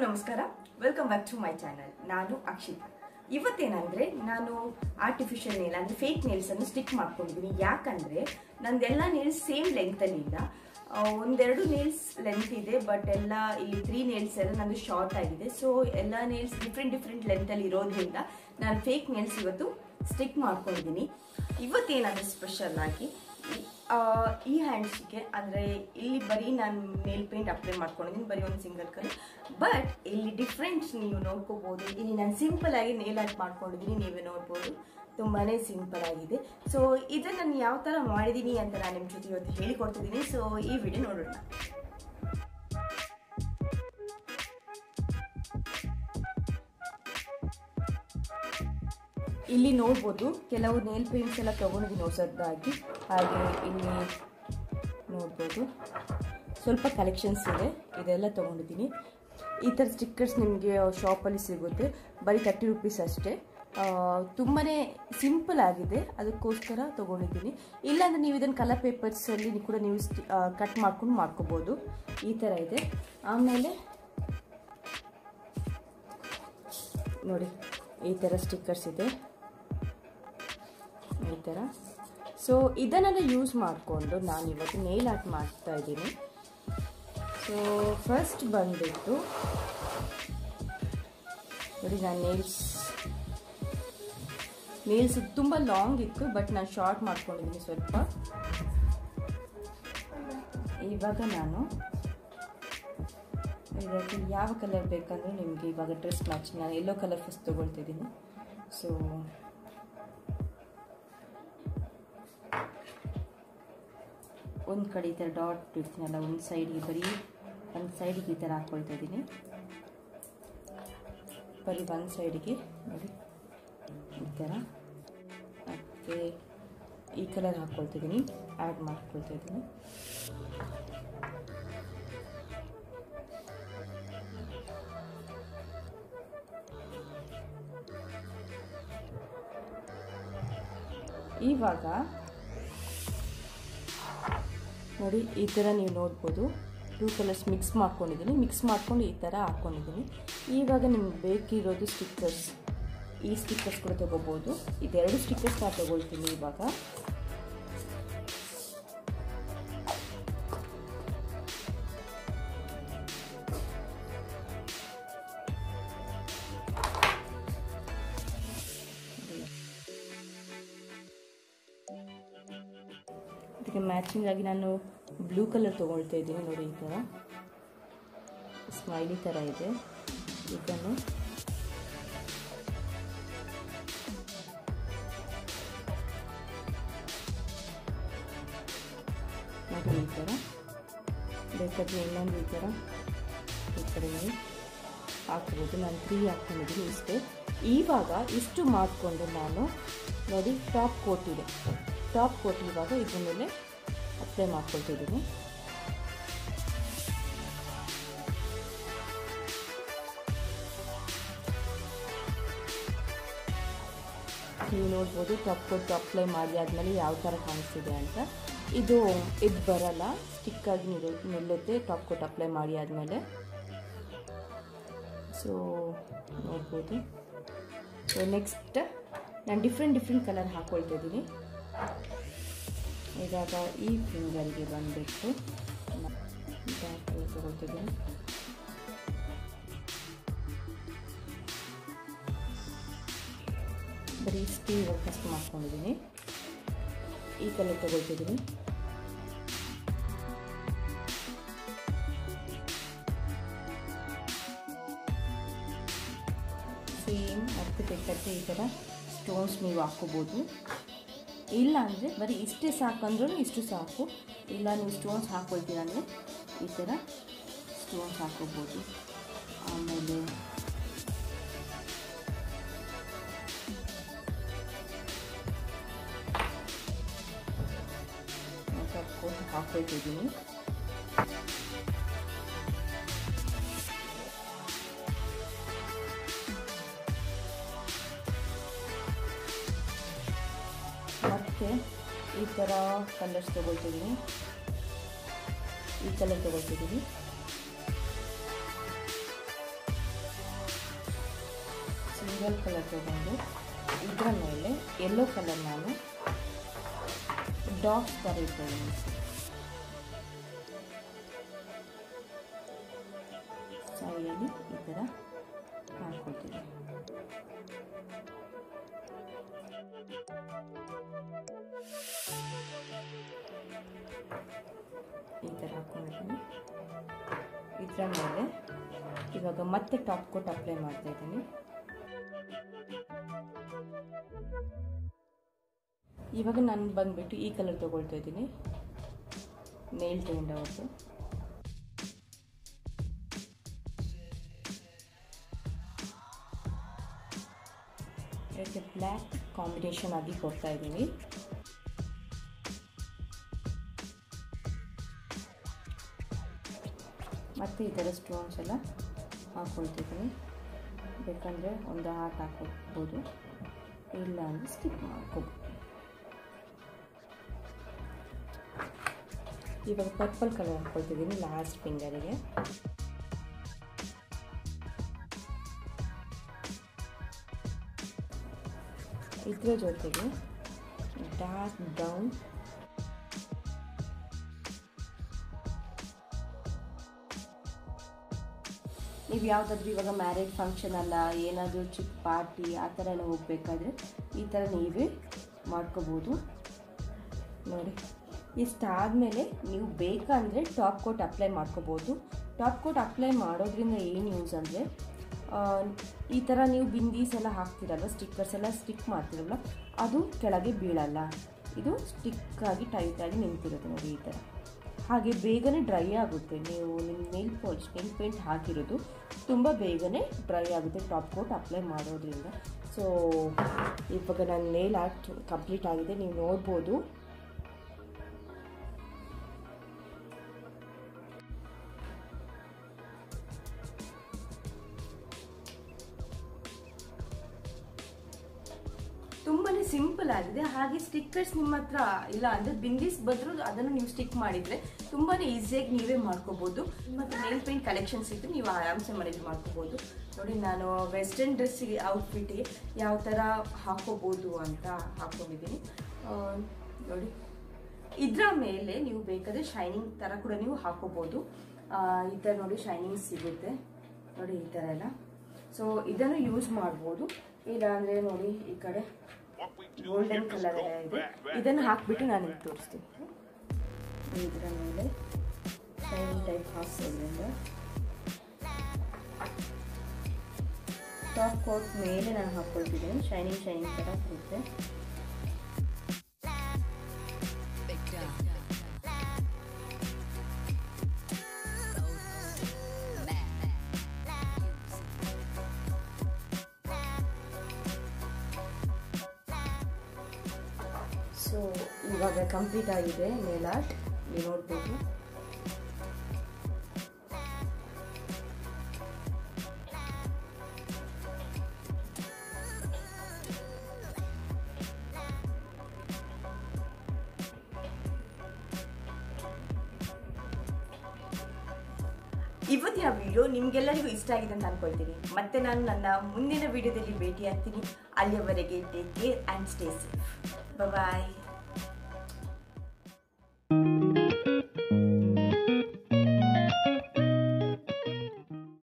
ನಮಸ್ಕಾರ welcome back to my channel ನಾನು ಅಕ್ಷಿತಾ ಇವತ್ತೇನಂದ್ರೆ ನಾನು ಆರ್ಟಿಫಿಷಿಯಲ್ ನೇಲ್ ಅಂದ್ರೆ ಫೇಕ್ ನೇಲ್ಸ್ ಅನ್ನು ಸ್ಟಿಕ್ ಮಾಡ್ಕೊಂಡಿದ್ದೀನಿ ಯಾಕಂದ್ರೆ ನಂದೆಲ್ಲ ನೇಲ್ಸ್ ಸೇಮ್ ಲೆಂತ್ ಅಲ್ಲಿ ಇಲ್ಲ ಆ, ಒಂದೆರಡು ನೇಲ್ಸ್ ಲೆಂತ್ ಇದೆ ಬಟ್ ಎಲ್ಲ ಇಲ್ಲಿ ತ್ರೀ ನೇಲ್ಸ್ ಎಲ್ಲ ನಂದು ಶಾರ್ಟ್ ಆಗಿದೆ ಸೊ ಎಲ್ಲ ನೇಲ್ಸ್ ಡಿಫ್ರೆಂಟ್ ಡಿಫ್ರೆಂಟ್ ಲೆಂತ್ ಅಲ್ಲಿ ಇರೋದ್ರಿಂದ ನಾನು ಫೇಕ್ ನೇಲ್ಸ್ ಇವತ್ತು ಸ್ಟಿಕ್ ಮಾಡ್ಕೊಂಡಿದ್ದೀನಿ ಇವತ್ತೇನಾದ್ರೆ ಸ್ಪೆಷಲ್ ಆಗಿ ಆ, ಈ ಹ್ಯಾಂಡ್ಸ್ಗೆ ಅಂದರೆ ಇಲ್ಲಿ ಬರೀ ನಾನು ನೇಲ್ ಪೇಂಟ್ ಅಪ್ಲೈ ಮಾಡ್ಕೊಂಡಿದ್ದೀನಿ ಬರೀ ಒಂದು ಸಿಂಗಲ್ ಕಲರ್ ಬಟ್ ಇಲ್ಲಿ ಡಿಫ್ರೆನ್ಸ್ ನೀವು ನೋಡ್ಕೋಬೋದು ಇಲ್ಲಿ ನಾನು ಸಿಂಪಲ್ ಆಗಿ ನೇಲ್ ಆರ್ಟ್ ಮಾಡ್ಕೊಂಡಿದ್ದೀನಿ ನೀವೇ ನೋಡ್ಬೋದು ತುಂಬಾ ಸಿಂಪಲ್ ಆಗಿದೆ ಸೊ ಇದನ್ನು ನಾನು ಯಾವ ಥರ ಮಾಡಿದ್ದೀನಿ ಅಂತ ನಾನು ನಿಮ್ಮ ಜೊತೆ ಇವತ್ತು ಹೇಳಿಕೊಡ್ತಿದ್ದೀನಿ ಸೊ ಈ ವಿಡಿಯೋ ನೋಡೋಣ ಇಲ್ಲಿ ನೋಡ್ಬೋದು ಕೆಲವು ನೇಲ್ ಪೇಂಟ್ಸ್ ಎಲ್ಲ ತೊಗೊಂಡಿದ್ದೀನಿ ಹೊಸದಾಗಿ ಹಾಗೆ ಇಲ್ಲಿ ನೋಡ್ಬೋದು ಸ್ವಲ್ಪ ಕಲೆಕ್ಷನ್ಸ್ ಇದೆ ಇದೆಲ್ಲ ತೊಗೊಂಡಿದ್ದೀನಿ ಈ ಥರ ಸ್ಟಿಕ್ಕರ್ಸ್ ನಿಮಗೆ ಶಾಪಲ್ಲಿ ಸಿಗುತ್ತೆ ಬರೀ ತರ್ಟಿ ರುಪೀಸ್ ಅಷ್ಟೇ ತುಂಬಾ ಸಿಂಪಲ್ ಆಗಿದೆ ಅದಕ್ಕೋಸ್ಕರ ತೊಗೊಂಡಿದ್ದೀನಿ ಇಲ್ಲಾಂದರೆ ನೀವು ಇದನ್ನು ಕಲರ್ ಪೇಪರ್ಸಲ್ಲಿ ಕೂಡ ನೀವು ಕಟ್ ಮಾಡ್ಕೊಂಡು ಮಾಡ್ಕೋಬೋದು ಈ ಥರ ಇದೆ ಆಮೇಲೆ ನೋಡಿ ಈ ಥರ ಸ್ಟಿಕ್ಕರ್ಸ್ ಇದೆ ಈ ಥರ ಸೊ ಇದನ್ನೆಲ್ಲ ಯೂಸ್ ಮಾಡಿಕೊಂಡು ನಾನು ಇವತ್ತು ನೇಲ್ ಆರ್ಟ್ ಮಾಡ್ತಾ ಇದ್ದೀನಿ ಸೊ ಫಸ್ಟ್ ಬಂದುಬಿಟ್ಟು ನೋಡಿ ನಾನು ನೇಲ್ಸ್ ನೇಲ್ಸ್ ತುಂಬ ಲಾಂಗ್ ಇತ್ತು ಬಟ್ ನಾನು ಶಾರ್ಟ್ ಮಾಡ್ಕೊಂಡಿದ್ದೀನಿ ಸ್ವಲ್ಪ ಇವಾಗ ನಾನು ಇದಕ್ಕೆ ಯಾವ ಕಲರ್ ಬೇಕಂದ್ರೆ ನಿಮಗೆ ಇವಾಗ ಡ್ರೆಸ್ ಮ್ಯಾಚಿಂಗ್ ನಾನು ಎಲ್ಲೋ ಕಲರ್ ಫಸ್ಟ್ ತೊಗೊಳ್ತಿದ್ದೀನಿ ಸೊ ಒಂದು ಕಡೆ ಈ ಥರ ಡಾಟ್ ಇಡ್ತೀನಲ್ಲ ಒಂದು ಸೈಡ್ಗೆ ಬರೀ ಒಂದು ಸೈಡಿಗೆ ಈ ಥರ ಹಾಕ್ಕೊಳ್ತಾ ಇದ್ದೀನಿ ಬರೀ ಒಂದು ಸೈಡಿಗೆ ನೋಡಿ ಈ ಥರ ಮತ್ತು ಈ ಕಲರ್ ಹಾಕ್ಕೊಳ್ತಿದ್ದೀನಿ ಆ್ಯಡ್ ಮಾಡ್ಕೊಳ್ತಾ ಇದ್ದೀನಿ ಇವಾಗ ನೋಡಿ ಈ ಥರ ನೀವು ನೋಡ್ಬೋದು ಟೂ ಕಲರ್ಸ್ ಮಿಕ್ಸ್ ಮಾಡ್ಕೊಂಡಿದ್ದೀನಿ ಮಿಕ್ಸ್ ಮಾಡ್ಕೊಂಡು ಈ ಥರ ಹಾಕ್ಕೊಂಡಿದ್ದೀನಿ ಇವಾಗ ನಿಮ್ಗೆ ಬೇಕಿರೋದು ಸ್ಟಿಕ್ಕರ್ಸ್ ಈ ಸ್ಟಿಕ್ಕರ್ಸ್ ಕೂಡ ತೊಗೋಬೋದು ಇದೆರಡು ಸ್ಟಿಕ್ಕರ್ಸ್ ನಾನು ತೊಗೊಳ್ತೀನಿ ಇವಾಗ ಇದಕ್ಕೆ ಮ್ಯಾಚಿಂಗ್ ಆಗಿ ನಾನು ಬ್ಲೂ ಕಲರ್ ತೊಗೊಳ್ತಾ ಇದ್ದೀನಿ ನೋಡಿ ಈ ಥರ ಸ್ಮೈಲಿ ಥರ ಇದೆ ಇದನ್ನು ನೋಡಿ ಈ ಥರ ಬೇಕಾದರೆ ಇನ್ನೊಂದು ಈ ಥರ ಈ ಥರ ನೀವು ಹಾಕ್ಬೋದು ನಾನು ತ್ರೀ ಹಾಕ್ಕೊಂಡಿದ್ದೀನಿ ಇಷ್ಟೇ ಇವಾಗ ಇಷ್ಟು ಮಾಡಿಕೊಂಡು ನಾನು ನೋಡಿ ಟಾಪ್ ಕೋಟ್ ಇದೆ ಟಾಪ್ ಕೋಟ್ ಇವಾಗ ಇದ್ರ ಮೇಲೆ ಅಪ್ಲೈ ಮಾಡ್ಕೊಳ್ತಿದ್ದೀನಿ ನೀವು ನೋಡ್ಬೋದು ಟಾಪ್ ಕೋಟ್ ಅಪ್ಲೈ ಮಾಡಿ ಆದಮೇಲೆ ಯಾವ ಥರ ಕಾಣಿಸ್ತಿದೆ ಅಂತ ಇದು ಇದು ಬರಲ್ಲ ಸ್ಟಿಕ್ಕಾಗಿ ನಿಲ್ ನಿಲ್ಲುತ್ತೆ ಟಾಪ್ ಕೋಟ್ ಅಪ್ಲೈ ಮಾಡಿ ಆದಮೇಲೆ ಸೊ ನೋಡ್ಬೋದು ಸೊ ನೆಕ್ಸ್ಟ್ ನಾನು ಡಿಫ್ರೆಂಟ್ ಡಿಫ್ರೆಂಟ್ ಕಲರ್ ಹಾಕ್ಕೊಳ್ತಾ ಇದ್ದೀನಿ ಇವಾಗ ಈ ಫಿಂಗರ್ಗೆ ಬಂದುಬಿಟ್ಟು ತಗೊಳ್ತಿದ್ದೀನಿ ಬರೀ ಇಷ್ಟು ಇವಾಗ ಫಸ್ಟ್ ಮಾಡ್ಕೊಂಡಿದ್ದೀನಿ ಈ ಕಲರ್ ತಗೊಳ್ತಿದ್ದೀನಿ ಸೇಮ್ ಅರ್ಥ ಬೇಕಾದ್ರೆ ಈ ಥರ ಸ್ಟೋನ್ಸ್ ನೀವು ಹಾಕ್ಕೋಬೋದು ಇಲ್ಲ ಅಂದರೆ ಬರೀ ಇಷ್ಟೇ ಸಾಕಂದ್ರೂ ಇಷ್ಟು ಸಾಕು ಇಲ್ಲ ನೀವು ಸ್ಟೋನ್ಸ್ ಹಾಕ್ಕೊಳ್ತೀರ ಅಂದರೆ ಈ ಥರ ಸ್ಟೋನ್ಸ್ ಹಾಕ್ಕೋಬೋದು ಆಮೇಲೆ ಸ್ವಲ್ಪ ಹಾಕ್ಕೊಳ್ತಿದ್ದೀನಿ ಮತ್ತು ಈ ಥರ ಕಲರ್ಸ್ ತೊಗೊಳ್ತಿದ್ದೀನಿ ಈ ಕಲರ್ ತೊಗೊಳ್ತಿದ್ದೀನಿ ಸಿಂಗಲ್ ಕಲರ್ ತೊಗೊಂಡು ಇದರ ಮೇಲೆ ಯೆಲ್ಲೋ ಕಲರ್ ನಾನು ಡಾಟ್ಸ್ ಥರ ಇಟ್ಕೊಳ್ಳಿ ಸೈಡಲ್ಲಿ ಈ ಥರ ಹಾಕ್ಕೊಳ್ತೀನಿ ಈ ಥರ ಹಾಕ್ಕೊಂಡಿದ್ದೀನಿ ಇದರ ಮೇಲೆ ಇವಾಗ ಮತ್ತೆ ಟಾಪ್ ಕೋಟ್ ಅಪ್ಲೈ ಮಾಡ್ತಾ ಇದ್ದೀನಿ ಇವಾಗ ನಾನು ಬಂದುಬಿಟ್ಟು ಈ ಕಲರ್ ತೊಗೊಳ್ತಾ ಇದ್ದೀನಿ ನೇಲ್ ಟ್ರೆಂಡ್ ಅವ್ರದ್ದು ಇದಕ್ಕೆ ಬ್ಲ್ಯಾಕ್ ಕಾಂಬಿನೇಷನ್ ಆಗಿ ಕೊಡ್ತಾ ಇದ್ದೀನಿ ಮತ್ತು ಈ ಥರ ಸ್ಟೋನ್ಸ್ ಎಲ್ಲ ಹಾಕ್ಕೊಳ್ತಿದ್ದೀನಿ ಬೇಕಂದರೆ ಒಂದು ಹಾರ್ಟ್ ಹಾಕೋಬೋದು ಇಲ್ಲ ಅಂದರೆ ಸ್ಕಿಪ್ ಮಾಡ್ಕೋಬೋದು ಇವಾಗ ಪರ್ಪಲ್ ಕಲರ್ ಹಾಕ್ಕೊಳ್ತಿದ್ದೀನಿ ಲಾಸ್ಟ್ ಫಿಂಗರಿಗೆ ಇದರ ಜೊತೆಗೆ ಡಾರ್ಕ್ ಬ್ರೌನ್ ನೀವು ಯಾವುದಾದ್ರೂ ಇವಾಗ ಮ್ಯಾರೇಜ್ ಫಂಕ್ಷನ್ ಅಲ್ಲ ಏನಾದರೂ ಚಿಕ್ಕ ಪಾರ್ಟಿ ಆ ಥರ ಎಲ್ಲ ಹೋಗಬೇಕಾದ್ರೆ ಈ ಥರ ನೀವೇ ಮಾಡ್ಕೋಬೋದು ನೋಡಿ ಇಷ್ಟಾದಮೇಲೆ ನೀವು ಬೇಕಂದರೆ ಟಾಪ್ ಕೋಟ್ ಅಪ್ಲೈ ಮಾಡ್ಕೋಬೋದು ಟಾಪ್ ಕೋಟ್ ಅಪ್ಲೈ ಮಾಡೋದ್ರಿಂದ ಏನು ಯೂಸ್ ಅಂದರೆ ಈ ಥರ ನೀವು ಬಿಂದೀಸ್ ಎಲ್ಲ ಹಾಕ್ತಿರಲ್ವ ಸ್ಟಿಕ್ಕರ್ಸ್ ಎಲ್ಲ ಸ್ಟಿಕ್ ಮಾಡ್ತಿರಲ್ಲ ಅದು ಕೆಳಗೆ ಬೀಳಲ್ಲ ಇದು ಸ್ಟಿಕ್ಕಾಗಿ ಟೈಟಾಗಿ ನಿಂತಿರುತ್ತೆ ನೋಡಿ ಈ ಥರ ಹಾಗೆ ಬೇಗನೆ ಡ್ರೈ ಆಗುತ್ತೆ ನೀವು ನಿಮ್ಮ ನೇಲ್ ಪಾಲಿಶ್ ನೇಲ್ ಪೇಂಟ್ ಹಾಕಿರೋದು ತುಂಬ ಬೇಗನೆ ಡ್ರೈ ಆಗುತ್ತೆ ಟಾಪ್ ಕೋಟ್ ಅಪ್ಲೈ ಮಾಡೋದ್ರಿಂದ ಸೊ ಇವಾಗ ನನ್ನ ನೇಲ್ ಆರ್ಟ್ ಕಂಪ್ಲೀಟ್ ಆಗಿದೆ ನೀವು ನೋಡ್ಬೋದು ತುಂಬಾ ಸಿಂಪಲ್ ಆಗಿದೆ ಹಾಗೆ ಸ್ಟಿಕ್ಕರ್ಸ್ ನಿಮ್ಮ ಹತ್ರ ಇಲ್ಲ ಅಂದರೆ ಬಿಂದಿಸ್ ಬದಲು ಅದನ್ನು ನೀವು ಸ್ಟಿಕ್ ಮಾಡಿದರೆ ತುಂಬಾ ಈಸಿಯಾಗಿ ನೀವೇ ಮಾಡ್ಕೋಬೋದು ಮತ್ತು ನೇಲ್ ಪೇಂಟ್ ಕಲೆಕ್ಷನ್ಸ್ ಇದ್ದು ನೀವು ಆರಾಮ್ಸೆ ಮನೇಲಿ ಮಾಡ್ಕೋಬೋದು ನೋಡಿ ನಾನು ವೆಸ್ಟರ್ನ್ ಡ್ರೆಸ್ಸಿಗೆ ಔಟ್ಫಿಟ್ಗೆ ಯಾವ ಥರ ಹಾಕೋಬೋದು ಅಂತ ಹಾಕ್ಕೊಂಡಿದ್ದೀನಿ ನೋಡಿ ಇದರ ಮೇಲೆ ನೀವು ಬೇಕಾದರೆ ಶೈನಿಂಗ್ ಥರ ಕೂಡ ನೀವು ಹಾಕೋಬೋದು ಈ ಥರ ನೋಡಿ ಶೈನಿಂಗ್ ಸಿಗುತ್ತೆ ನೋಡಿ ಈ ಥರ ಎಲ್ಲ ಸೊ ಇದನ್ನು ಯೂಸ್ ಮಾಡ್ಬೋದು ಇಲ್ಲ ಅಂದರೆ ನೋಡಿ ಈ ಕಡೆ ಗೋಲ್ಡನ್ ಕಲರ್ ಎಲ್ಲ ಇದೆ ಇದನ್ನು ಹಾಕ್ಬಿಟ್ಟು ನಾನು ನಿಮ್ಗೆ ತೋರಿಸ್ತೀನಿ ಇದರ ಮೇಲೆ ಶೈನಿಂಗ್ ಟೈಪ್ ಹಾಕ್ಸೋದ್ರಿಂದ ಟಾಪ್ ಕೋಟ್ ಮೇಲೆ ನಾನು ಹಾಕ್ಕೊಳ್ತಿದ್ದೀನಿ ಶೈನಿಂಗ್ ಶೈನಿಂಗ್ ಥರ ಇರುತ್ತೆ ಸೊ ಇವಾಗ ಕಂಪ್ಲೀಟ್ ಆಗಿದೆ ನೇಲ್ ಆರ್ಟ್ ನೀವು ನೋಡ್ಬೋದು ಇವತ್ತಿನ ವಿಡಿಯೋ ನಿಮ್ಗೆಲ್ಲರಿಗೂ ಇಷ್ಟ ಆಗಿದೆ ಅಂತ ಅನ್ಕೊಳ್ತೀನಿ ಮತ್ತೆ ನಾನು ನನ್ನ ಮುಂದಿನ ವಿಡಿಯೋದಲ್ಲಿ ಭೇಟಿ ಆಗ್ತೀನಿ ಅಲ್ಲಿಯವರೆಗೆ take care and stay safe bye